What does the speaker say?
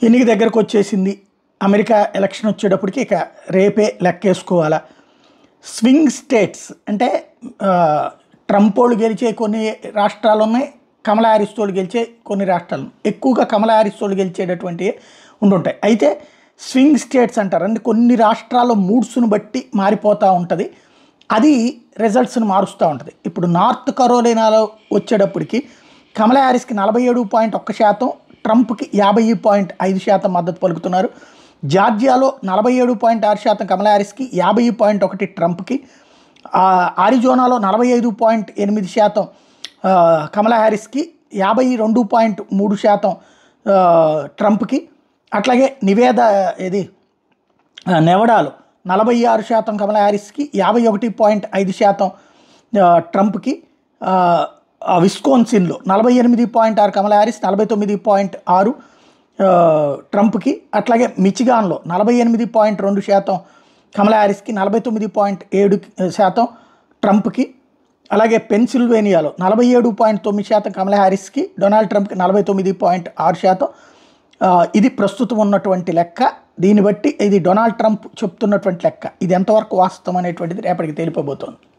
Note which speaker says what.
Speaker 1: ఎన్నిక దగ్గరకు వచ్చేసింది అమెరికా ఎలక్షన్ వచ్చేటప్పటికి ఇక రేపే లెక్కేసుకోవాలా స్వింగ్ స్టేట్స్ అంటే ఆ, ట్రంప్ వాళ్ళు గెలిచే కొన్ని రాష్ట్రాలు ఉన్నాయి కమలా హ్యారిస్ వాళ్ళు గెలిచే కొన్ని రాష్ట్రాలు ఉన్నాయి. ఎక్కువగా కమలా హ్యారిస్ వాళ్ళు గెలిచేటటువంటి ఉండుంటాయి అయితే స్వింగ్ స్టేట్స్ అంటారు అంటే కొన్ని రాష్ట్రాల్లో మూడ్స్ను బట్టి మారిపోతూ ఉంటుంది అది రిజల్ట్స్ని మారుస్తూ ఉంటుంది ఇప్పుడు నార్త్ కరోలినాలో వచ్చేటప్పటికి కమలా హ్యారిస్కి నలభై ఏడు పాయింట్ ఒక్క శాతం ట్రంప్కి యాభై పాయింట్ ఐదు శాతం మద్దతు పలుకుతున్నారు జార్జియాలో నలభై ఏడు పాయింట్ ఆరు శాతం కమలా హ్యారిస్కి యాభై పాయింట్ ఒకటి ట్రంప్కి ఆ, ఆరిజోనాలో నలభై ఐదు పాయింట్ ఎనిమిది శాతం ఆ, కమలా హ్యారిస్కి యాభై రెండు పాయింట్ మూడు శాతం ఆ, ట్రంప్కి అట్లాగే నివేద ఇది ఆ, నెవడాలో నలభై ఆరు శాతం కమలా హ్యారిస్కి యాభై ఒకటి పాయింట్ ఐదు శాతం ఆ, ట్రంప్కి ఆ, ఆ విస్కోన్సిన్లో నలభై ఎనిమిది పాయింట్ ఆరు కమలా హ్యారిస్ నలభై తొమ్మిది పాయింట్ ఆరు ఆ, ట్రంప్కి అట్లాగే మిచిగాన్లో నలభై ఎనిమిది పాయింట్ రెండు శాతం కమలా హ్యారిస్కి నలభై తొమ్మిది పాయింట్ ఏడు శాతం ట్రంప్కి అలాగే పెన్సిల్వేనియాలో నలభై ఏడు పాయింట్ తొమ్మిది శాతం కమలా హ్యారిస్కి డొనాల్డ్ ట్రంప్కి నలభై తొమ్మిది పాయింట్ ఆరు శాతం ఆ, ఇది ప్రస్తుతం ఉన్నటువంటి లెక్క దీన్ని బట్టి ఇది డొనాల్డ్ ట్రంప్ చెప్తున్నటువంటి లెక్క ఇది ఎంతవరకు వాస్తవం అనేటువంటిది రేపటికి తేలిపోబోతోంది